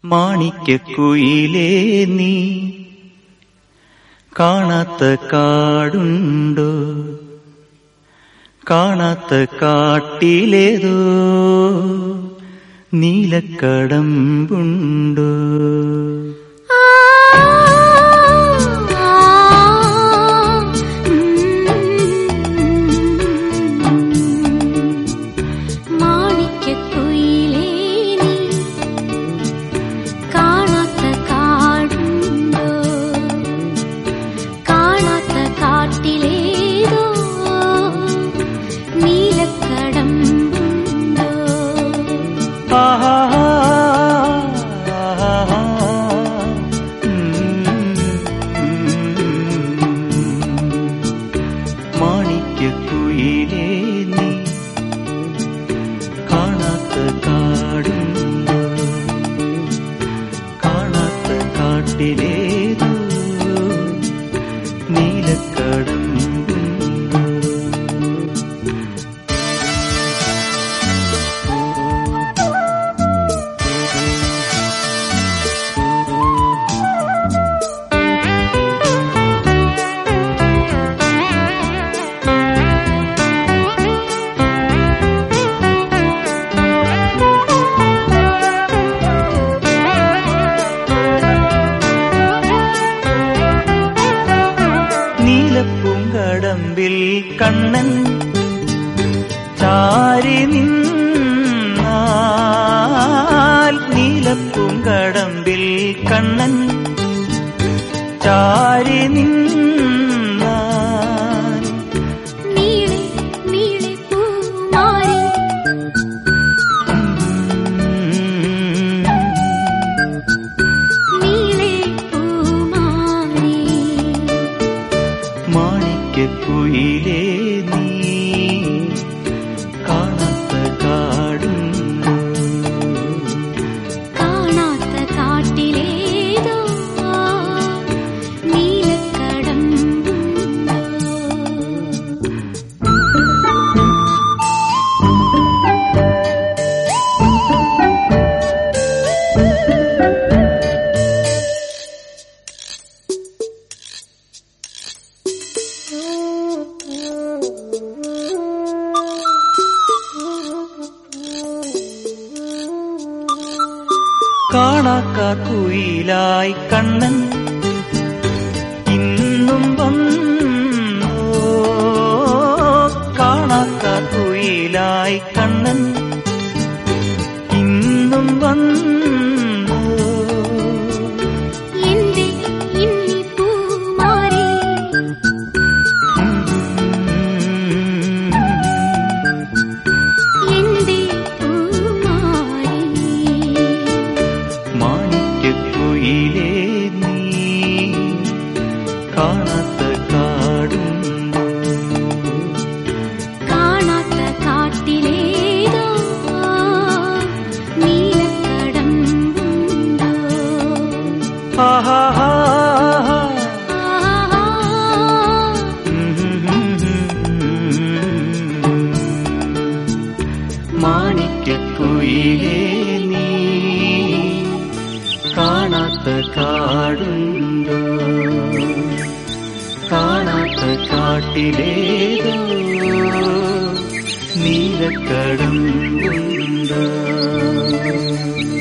മാണിക്കക്കുയിലേ നീ കാണാത്ത കാടുണ്ടോ കാണാത്ത കാട്ടിലേതോ നീലക്കടമ്പുണ്ടോ മാണിക്കക്കുയിലേ നീ കാണാത്ത കാടുണ്ടോ കാണാത്ത കാട്ടിലേതോ നീലക്കടമ്പുണ്ടോ ആഹാ ആഹാ മാണിക്കക്കുയിലേ നീ കാണാത്ത കാടുണ്ടോ കാണാത്ത കാട്ടിലേതോ നീലക്കടമ്പുണ്ടോ നീലപ്പൂങ്കടമ്പിൽ കണ്ണൻ ചാരി നിന്നാൽ നീലപ്പൂങ്കടമ്പിൽ കണ്ണൻ ചാരി നിന്നാൽ നീളെ നീളെ പൂമാരി നീളെ പൂമാരി മാണിക്കക്കുയിലേ നീ കാണാത്ത കാടുണ്ടോ കാണാത്ത കാട്ടിലേതോ നീലക്കടമ്പുണ്ടോ കാണാക്കാക്കുയിലായി കണ്ണൻ ഇന്നും വന്നോ കാണാക്കാക്കുയിലായി കണ്ണൻ ഇന്നും വന്നോ എന്റെ ഇന്നി പൂമാരി എന്റെ പൂമാരി മാണിക്കക്കുയിലേ നീ കാണാത്ത കാടുണ്ടോ കാണാത്ത കാട്ടിലേതോ നീലക്കടമ്പുണ്ടോ ആഹാ ആഹാ മാണിക്കക്കുയിലേ നീ കാണാത്ത കാടുണ്ടോ കാണാത്ത കാട്ടിലേതോ നീലക്കടമ്പുണ്ടോ